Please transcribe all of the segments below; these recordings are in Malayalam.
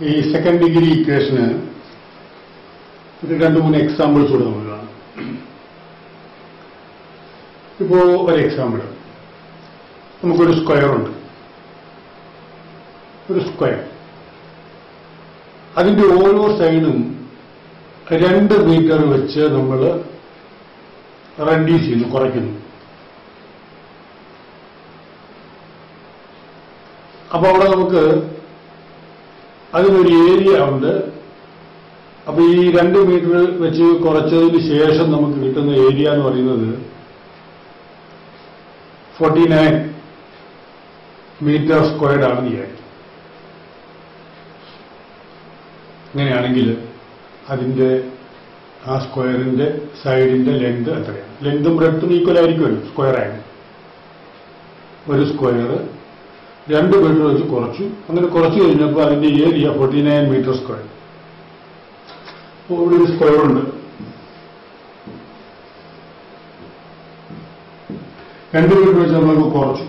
ഈ സെക്കൻഡ് ഡിഗ്രി ഇക്വേഷന് ഒരു രണ്ട് മൂന്ന് എക്സാമ്പിൾസ് കൂടെ നമുക്ക് കാണാം ഇപ്പോ ഒരു എക്സാമ്പിൾ നമുക്കൊരു സ്ക്വയർ ഉണ്ട് ഒരു സ്ക്വയർ അതിന്റെ ഓരോ സൈഡും രണ്ട് മീറ്റർ വെച്ച് നമ്മൾ റെഡ്യൂസ് ചെയ്യുന്നു കുറയ്ക്കുന്നു അപ്പൊ അവിടെ നമുക്ക് അതിനൊരു ഏരിയ ഉണ്ട് അപ്പൊ ഈ രണ്ട് മീറ്റർ വെച്ച് കുറച്ചതിന് ശേഷം നമുക്ക് കിട്ടുന്ന ഏരിയ എന്ന് പറയുന്നത് ഫോർട്ടി നയൻ മീറ്റർ സ്ക്വയർഡ് ആണെന്ന് വിചാരിക്കും അങ്ങനെയാണെങ്കിൽ അതിന്റെ ആ സ്ക്വയറിന്റെ സൈഡിന്റെ ലെങ്ത് എത്രയാണ് ലെങ്തും ബ്രെഡ്ത്തും ഈക്വൽ ആയിരിക്കുമല്ലോ സ്ക്വയർ ആയിരുന്നു ഒരു സ്ക്വയർ രണ്ട് മീറ്റർ വെച്ച് കുറച്ചു അങ്ങനെ കുറച്ചു കഴിഞ്ഞപ്പോൾ അതിന്റെ area forty nine metre square അപ്പോൾ ഇവിടെ ഒരു സ്ക്വയർ ഉണ്ട് രണ്ട് മീറ്റർ വെച്ച് നമുക്ക് കുറച്ചു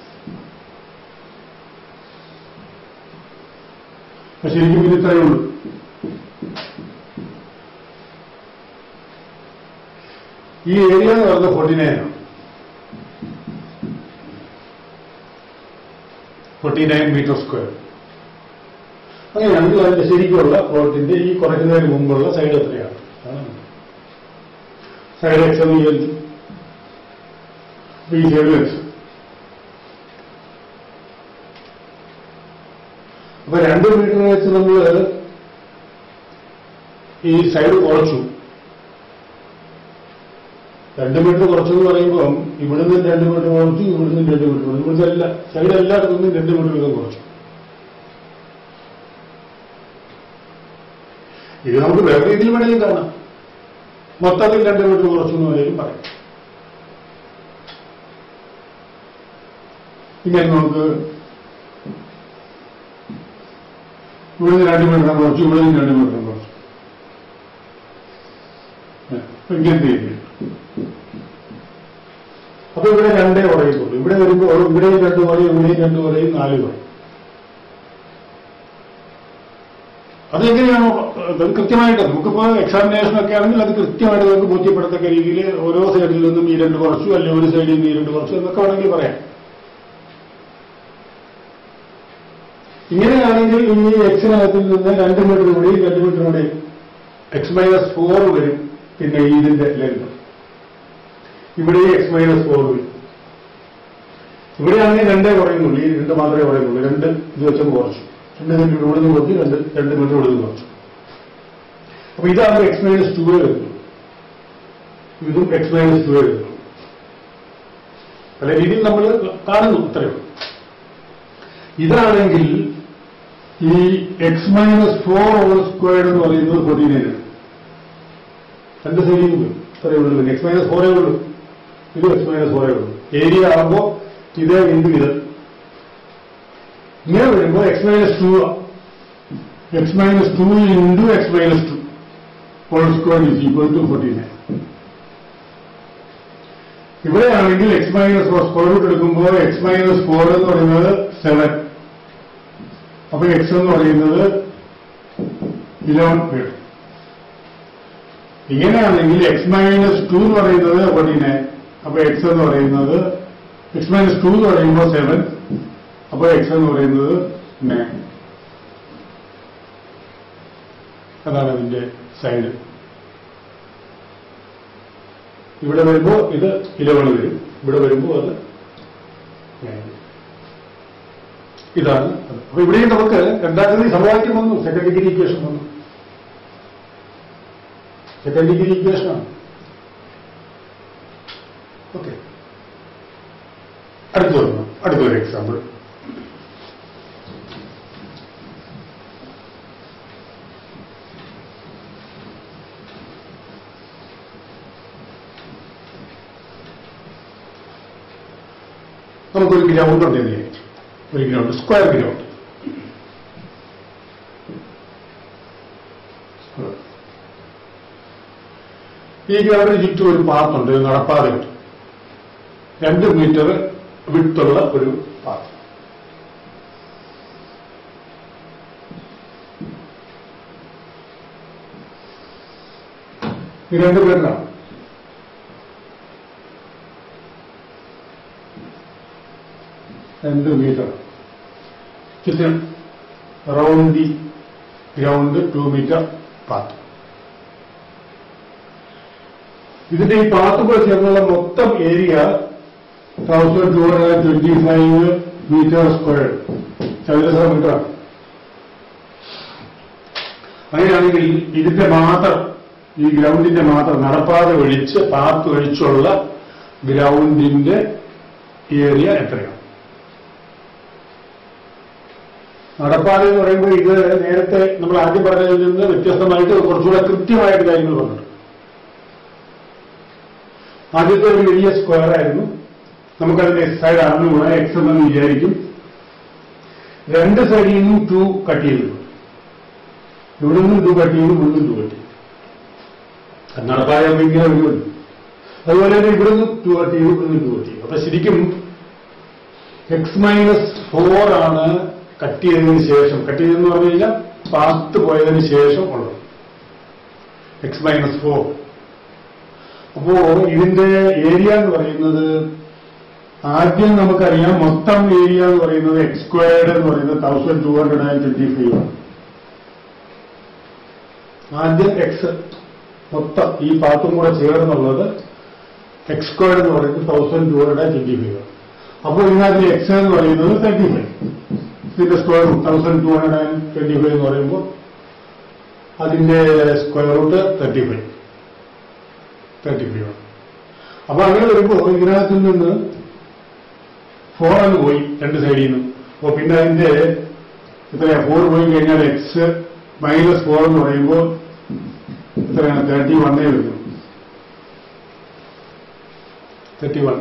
അപ്പൊ ശരിക്കും ഇത് ഇത്രയേ ഉള്ളൂ ഈ ഏരിയ എന്ന് പറയുന്നത് ഫോർട്ടി നയൻ ആണ് ഫോർട്ടി നയൻ മീറ്റർ സ്ക്വയർ അങ്ങനെയാണെങ്കിൽ അതിന്റെ ശരിക്കുള്ള പ്ലോട്ടിന്റെ ഈ കുറയ്ക്കുന്നതിന് മുമ്പുള്ള സൈഡ് എത്രയാണ് സൈഡ് എക്സ് എന്ന് വിചാരിച്ചു ഈ സൈഡ് എക്സ് അപ്പൊ രണ്ട് മീറ്റർ വെച്ച് നമ്മൾ ഈ സൈഡ് കുറച്ചു രണ്ട് മീറ്റർ കുറച്ചെന്ന് പറയുമ്പം ഇവിടുന്ന് രണ്ട് മീറ്റർ കുറച്ചു ഇവിടുന്ന് രണ്ട് മീറ്റർ കുറച്ചു ഇവിടുത്തെ എല്ലാ സൈഡ് എല്ലായിടത്തുനിന്നും രണ്ട് മീറ്റർ വീതം കുറച്ചു ഇത് നമുക്ക് വേറെ രീതിയിൽ വേണമെങ്കിലും കാണാം മൊത്തത്തിൽ രണ്ട് മീറ്റർ കുറച്ചു എന്ന് വേണമെങ്കിലും പറയാം ഇങ്ങനെ നമുക്ക് ഇവിടുന്ന് രണ്ട് മീറ്റർ കുറച്ചു ഇവിടുന്ന് രണ്ട് മീറ്റർ കുറച്ചു ഇങ്ങനത്തെ രീതിയിൽ അപ്പൊ ഇവിടെ രണ്ടേ കുറയത്തുള്ളൂ ഇവിടെ വരുമ്പോൾ ഇവിടെയും രണ്ട് കുറയും ഇവിടെയും രണ്ട് കുറയും നാല് കുറയും അതെങ്ങനെയാണോ അത് കൃത്യമായിട്ട് നമുക്കിപ്പോ എക്സാമിനേഷൻ ഒക്കെ ആണെങ്കിൽ അത് കൃത്യമായിട്ട് നമുക്ക് ബോധ്യപ്പെടത്തക്ക രീതിയിൽ ഓരോ സൈഡിൽ നിന്നും ഈ രണ്ട് കുറച്ചു അല്ലെങ്കിൽ ഒരു സൈഡിൽ നിന്ന് ഈ രണ്ട് കുറച്ചു എന്നൊക്കെ വേണമെങ്കിൽ പറയാം ഇങ്ങനെയാണെങ്കിൽ ഈ എക്സിനകത്തിൽ നിന്ന് രണ്ട് മീറ്റർ കൂടി രണ്ട് മീറ്റർ കൂടി എക്സ് മൈനസ് ഫോർ വരും പിന്നെ ഇതിന്റെ ലെങ്ത് ഇവിടെ എക്സ് മൈനസ് ഫോർ വരും ഇവിടെയാണെങ്കിൽ രണ്ടേ കുറയുന്നുള്ളൂ ഈ രണ്ട് മാത്രമേ കുറയുന്നുള്ളൂ രണ്ട് ഇത് വെച്ചൊന്ന് കുറച്ചു രണ്ട് മീറ്റർ ഇവിടെ നിന്ന് കുറച്ച് രണ്ട് രണ്ട് മീറ്റർ ഇവിടെ നിന്ന് കുറച്ചു അപ്പൊ ഇതാണ് എക്സ് മൈനസ് ടു വരുന്നു ഇതും എക്സ് മൈനസ് ടു വരുന്നു പല രീതിയിൽ നമ്മൾ കാണുന്നു അത്രയേ ഉള്ളൂ ഇതാണെങ്കിൽ ഈ x minus four over squared എന്ന് പറയുന്നത് ഫോർട്ടി നയൻ രണ്ട് സൈഡിൽ ഇത്രയേ ഉള്ളൂ എക്സ് മൈനസ് ഫോറേ ഉള്ളൂ ഇത് എക്സ് മൈനസ് ഫോറേ ഉള്ളൂ ഏരിയ ആകുമ്പോൾ ഇത് ഇൻറ്റു ഇത് ഇങ്ങനെ വരുമ്പോൾ x minus two x minus two into x minus two whole square is equal to forty nine ഇവിടെയാണെങ്കിൽ x minus four square root എടുക്കുമ്പോൾ എക്സ് മൈനസ് ഫോർ എന്ന് പറയുന്നത് സെവൻ അപ്പൊ എക്സ് എന്ന് പറയുന്നത് ഇലവൻ വരും ഇങ്ങനെയാണെങ്കിൽ എക്സ് മൈനസ് ടു എന്ന് പറയുന്നത് ഫോർട്ടി നയൻ അപ്പൊ എക്സ് എന്ന് പറയുന്നത് എക്സ് മൈനസ് ടു എന്ന് പറയുമ്പോൾ സെവൻ അപ്പൊ എക്സ് എന്ന് പറയുന്നത് നയൻ അതാണ് അതിന്റെ സൈഡ് ഇവിടെ വരുമ്പോൾ ഇത് ഇലവൺ വരും ഇവിടെ വരുമ്പോൾ അത് നയൻ ഇതാണ് അത്. അപ്പൊ ഇവിടെയും നമുക്ക് രണ്ടാമത്തെ സമവാക്യം വന്നു സെക്കൻഡ് ഡിഗ്രി ഇക്വേഷൻ വന്നു സെക്കൻഡ് ഡിഗ്രി ഇക്വേഷനാണ് ഓക്കെ അടുത്തൊന്ന് അടുത്തൊരു എക്സാമ്പിൾ നമുക്കൊരു ഗ്രൗണ്ട് ഉണ്ടെന്ന് വിചാരിച്ചു ഒരു ഗ്രൗണ്ട് സ്ക്വയർ ഗ്രൗണ്ട് ഈ ഗ്രൗണ്ടിന് ചുറ്റും ഒരു പാത്തുണ്ട് ഒരു നടപ്പാതയുണ്ട് രണ്ട് മീറ്റർ വിട്ടുള്ള ഒരു പാത്ത് ഈ രണ്ട് പേരിലാണ് രണ്ട് മീറ്റർ ചുറ്റും around the ground two metre path ഇതിന്റെ ഈ പാത്ത് കൂടെ ചേർന്നുള്ള മൊത്തം area thousand two hundred twenty five metre square ചതുരശ്ര മീറ്റർ അങ്ങനെയാണെങ്കിൽ ഇതിന്റെ മാത്രം ഈ ഗ്രൗണ്ടിന്റെ മാത്രം നടപ്പാത ഒഴിച്ച് പാത്ത് ഒഴിച്ചുള്ള ഗ്രൗണ്ടിന്റെ ഏരിയ എത്രയാണ് നടപ്പാത എന്ന് പറയുമ്പോൾ ഇത് നേരത്തെ നമ്മൾ ആദ്യം പറഞ്ഞതിൽ നിന്ന് വ്യത്യസ്തമായിട്ട് കുറച്ചുകൂടെ കൃത്യമായിട്ട് കാര്യങ്ങൾ പറഞ്ഞിട്ടുണ്ട് ആദ്യത്തെ ഒരു വലിയ സ്ക്വയർ ആയിരുന്നു നമുക്കതിന്റെ സൈഡ് അറിഞ്ഞുകൂടാ എക്സ് എന്ന് വിചാരിക്കും രണ്ട് സൈഡിൽ നിന്നും ടു കട്ട് ചെയ്തു ഇവിടെ നിന്നും ടു കട്ട് ചെയ്തു ഇവിടെ നിന്നും ടു കട്ട് ചെയ്തു അത് നടപ്പായ ഇങ്ങനെ വരുമല്ലോ അതുപോലെ തന്നെ ഇവിടെ നിന്ന് ടു കട്ട് ചെയ്തു ഇവിടെ നിന്ന് ടു കട്ട് ചെയ്തു അപ്പൊ ശരിക്കും എക്സ് മൈനസ് ഫോർ ആണ് കട്ട് ചെയ്തതിന് ശേഷം കട്ട് ചെയ്തെന്ന് പറഞ്ഞു കഴിഞ്ഞാൽ പാത്ത് പോയതിന് ശേഷം ഉള്ളത് എക്സ് മൈനസ് ഫോർ അപ്പോ ഇതിന്റെ ഏരിയ എന്ന് പറയുന്നത് ആദ്യം നമുക്കറിയാം മൊത്തം ഏരിയ എന്ന് പറയുന്നത് എക്സ് സ്ക്വയർഡ് എന്ന് പറയുന്നത് thousand two hundred and twenty five ആണ് ആദ്യം എക്സ് മൊത്തം ഈ പാത്തും കൂടെ ചേർന്നുള്ളത് എക്സ് സ്ക്വയർഡ് എന്ന് പറയുന്നത് thousand two hundred and twenty five ആണ് അപ്പോൾ ഇതിനകത്ത് എക്സ് എന്ന് പറയുന്നത് തേർട്ടി ഫൈവ് ഇതിന്റെ square root thousand two hundred and twenty five എന്ന് പറയുമ്പോൾ അതിന്റെ square root thirty five thirty five ആണ് അപ്പൊ അങ്ങനെ വരുമ്പോൾ ഇതിനകത്ത് നിന്ന് ഫോർ അങ്ങ് പോയി രണ്ട് സൈഡിൽ നിന്നും അപ്പൊ പിന്നെ അതിന്റെ എത്രയാ ഫോർ പോയി കഴിഞ്ഞാൽ എക്സ് മൈനസ് ഫോർ എന്ന് പറയുമ്പോൾ എത്രയാണ് തേർട്ടി വണ്ണേ വരുന്നു തേർട്ടി വൺ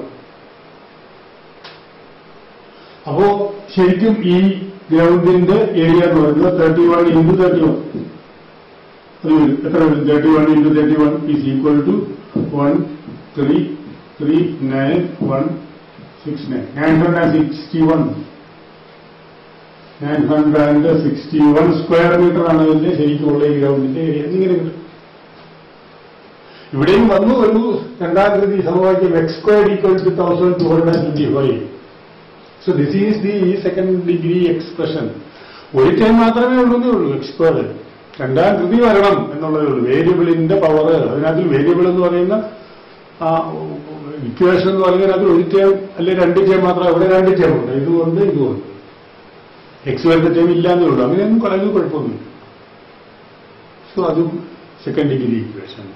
അപ്പോ ശരിക്കും ഈ ഗ്രൗണ്ടിന്റെ ഏരിയ എന്ന് പറയുന്നത് thirty one into thirty one അത് വരും എത്ര വരും thirty one into thirty one is equal to one three three nine one six nine nine hundred and sixty one nine hundred and sixty one square metre ആണ് ഇതിന്റെ ശരിക്കുമുള്ള ഈ ഗ്രൗണ്ടിന്റെ ഏരിയ എന്നിങ്ങനെ കിട്ടും ഇവിടെയും വന്നു ഒരു രണ്ടാം കൃതി സമവാക്യം x square equal to thousand two hundred and twenty five so this is the second degree expression ഒരു ടൈം മാത്രമേ ഉള്ളൂ ഉള്ളൂ എക്സ് സ്ക്വയർ രണ്ടാം കൃതി വരണം എന്നുള്ളതേ ഉള്ളൂ വേരിയബിളിന്റെ പവർ അതിനകത്ത് വേരിയബിൾ എന്ന് പറയുന്ന ആ ഇക്വേഷൻ എന്ന് പറഞ്ഞാൽ അതിൽ ഒരു ടേം അല്ലെ രണ്ട് ടേം മാത്രം അവിടെ രണ്ട് ടേം ഉണ്ട് ഇതുകൊണ്ട് ഇതുകൊണ്ട് എക്സ് വരുന്ന ടേം ഇല്ലാന്നേ ഉള്ളൂ അങ്ങനെയൊന്നും പറയുന്നത് കുഴപ്പമൊന്നുമില്ല സോ അതും സെക്കൻഡ് ഡിഗ്രി ഇക്വേഷൻ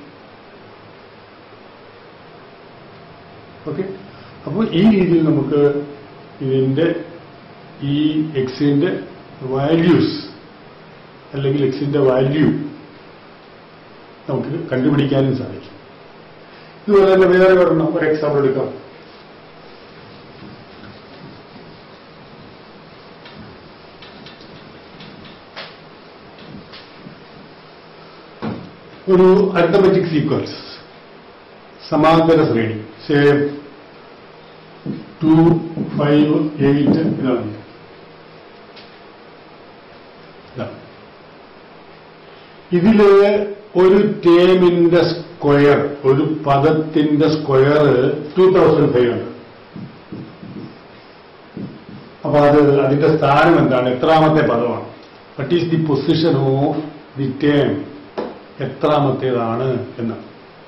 ഓക്കെ അപ്പോൾ ഈ രീതിയിൽ നമുക്ക് ഇതിന്റെ ഈ എക്സിന്റെ വാല്യൂസ് അല്ലെങ്കിൽ എക്സിന്റെ വാല്യൂ നമുക്ക് കണ്ടുപിടിക്കാനും സാധിക്കും ഇതുപോലെ തന്നെ വേറെ ഒരെണ്ണം ഒരു എക്സാമ്പിൾ എടുക്കാം ഒരു അരിത്തമെറ്റിക് സീക്വൻസ് സമാന്തര ശ്രേണി സേ ടു ഫൈവ് എയ്റ്റ് ഇതാണ് ഇതാണ്. ഇതില് ഒരു ടേമിന്റെ സ്ക്വയർ ഒരു പദത്തിന്റെ സ്ക്വയർ ടു തൗസൻഡ് ഫൈവ് ഉണ്ട് അപ്പൊ അത് അതിന്റെ സ്ഥാനം എന്താണ് എത്രാമത്തെ പദമാണ് what is the position of the term എത്രാമത്തേതാണ് എന്നാണ്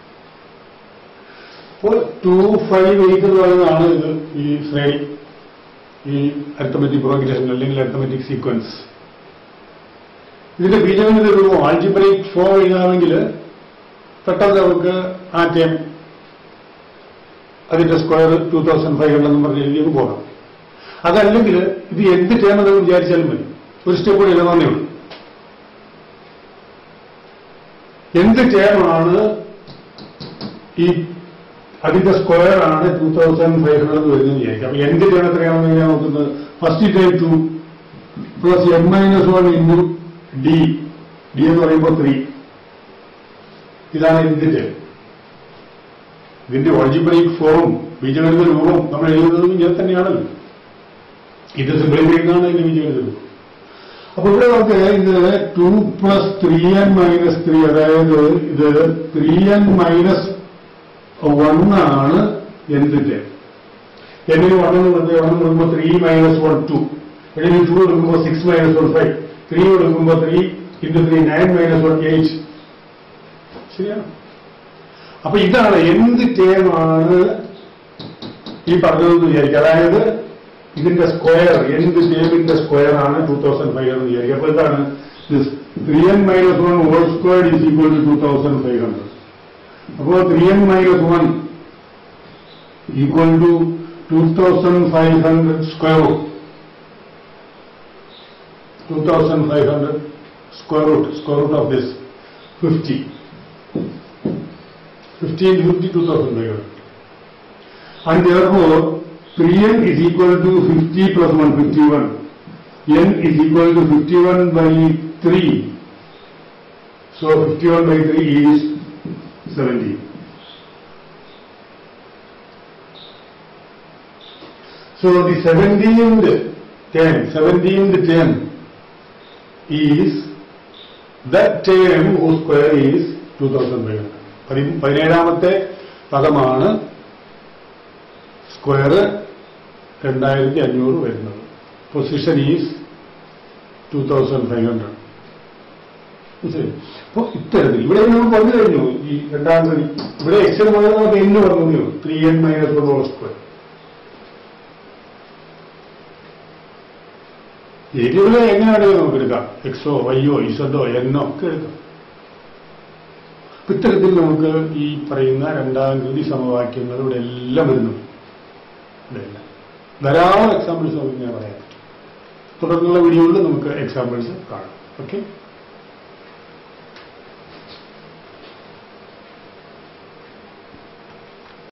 അപ്പോൾ ടു ഫൈവ് എയ്റ്റ് എന്ന് പറയുന്നതാണ് ഇത് ഈ ശ്രേണി ഈ അരിത്തമെറ്റിക് പ്രോഗ്രഷൻ അല്ലെങ്കിൽ അരിത്തമെറ്റിക് സീക്വൻസ് ഇതിന്റെ ബീജഗണിത രൂപം ആൾജിബ്രൈക് ഫോം എഴുതാമെങ്കിൽ പെട്ടെന്ന് നമുക്ക് ആ ടേം അതിന്റെ square two thousand five hundred പറഞ്ഞ് എഴുതിയത് പോകാം അതല്ലെങ്കിൽ ഇത് എന്ത് ടേം എന്ന് വിചാരിച്ചാലും മതി ഒരു സ്റ്റെപ്പ് കൂടി എഴുതാവുന്നേ ഉള്ളൂ എന്ത് ടേമാണ് ഈ അതിന്റെ സ്ക്വയർ ആണ് ടൂ തൗസൻഡ് ഫൈവ് ഹൺഡ്രഡ് വരുന്നത് വിചാരിക്കും അപ്പൊ എന്ത് ടേം എത്രയാണെന്ന് ഞാൻ നോക്കുന്നത് first time two plus M minus one into D D എന്ന് പറയുമ്പോൾ ത്രീ ഇതാണ് എന്ത് ടേം ഇതിന്റെ ഓൾജിബ്രൈക് ഫോറും ബീജഗണിത രൂപം നമ്മൾ എഴുതുന്നതും ഇങ്ങനെ തന്നെയാണല്ലോ ഇത് സിംപ്ലിഫൈ ആണ് ഇതിന്റെ ബീജഗണിത രൂപം അപ്പൊ ഇവിടെ നമുക്ക് ഇത് two plus three n minus three അതായത് ഇത് ത്രീ എൻ മൈനസ് വൺ ആണ് എന്തിന്റെ എന്നിന് വൺ എന്ന് വൺ കൊടുക്കുമ്പോൾ ത്രീ മൈനസ് വൺ ടു എന്നിന് ടു എടുക്കുമ്പോൾ six minus one five three എടുക്കുമ്പോൾ three into three nine minus one eight ശരിയാണ് അപ്പൊ ഇതാണ് എന്ത് ടേമാണ് ഈ പറഞ്ഞതെന്ന് വിചാരിക്കുക അതായത് ഇതിന്റെ സ്ക്വയർ എന്ത് ടേമിന്റെ സ്ക്വയർ ആണ് ടൂ തൗസൻഡ് ഫൈവ് എന്ന് വിചാരിക്കുക അപ്പൊ എന്താണ് three n minus one whole square is equal to two thousand five hundred അപ്പോൾ three n minus one equal to two thousand five hundred square root two thousand five hundred square root square root of this fifty fifteen fifty two thousand five hundred and therefore 3n is equal to 50 plus 151. n is equal to 51 by 3. So 51 by 3 is 70. So the 17th term, 17th term is that term whose square is 2500. പതി- പതിനേഴാമത്തെ പദമാണ് സ്ക്വയർ രണ്ടായിരത്തി അഞ്ഞൂറ് വരുന്നത് position is two thousand five hundred അപ്പൊ ഇത്തരത്തിൽ ഇവിടെ നമ്മൾ പറഞ്ഞു കഴിഞ്ഞു ഈ രണ്ടാം തടി ഇവിടെ എക്സിന് പകരം നമുക്ക് എന്ന് പറഞ്ഞു three n minus one whole square variable എങ്ങനെയാണെങ്കിൽ നമുക്ക് എടുക്കാം എക്സോ വൈയോ ഇസഡോ എന്നോ ഒക്കെ എടുക്കാം അപ്പൊ ഇത്തരത്തിൽ നമുക്ക് ഈ പറയുന്ന രണ്ടാം കൃതി സമവാക്യങ്ങൾ ഇവിടെ എല്ലാം വരുന്നുണ്ട് ഇവിടെയല്ല ധാരാളം എക്സാമ്പിൾസ് നമുക്ക് ഞാൻ പറയാം തുടർന്നുള്ള വീഡിയോയിൽ നമുക്ക് എക്സാമ്പിൾസ് കാണാം ഓക്കെ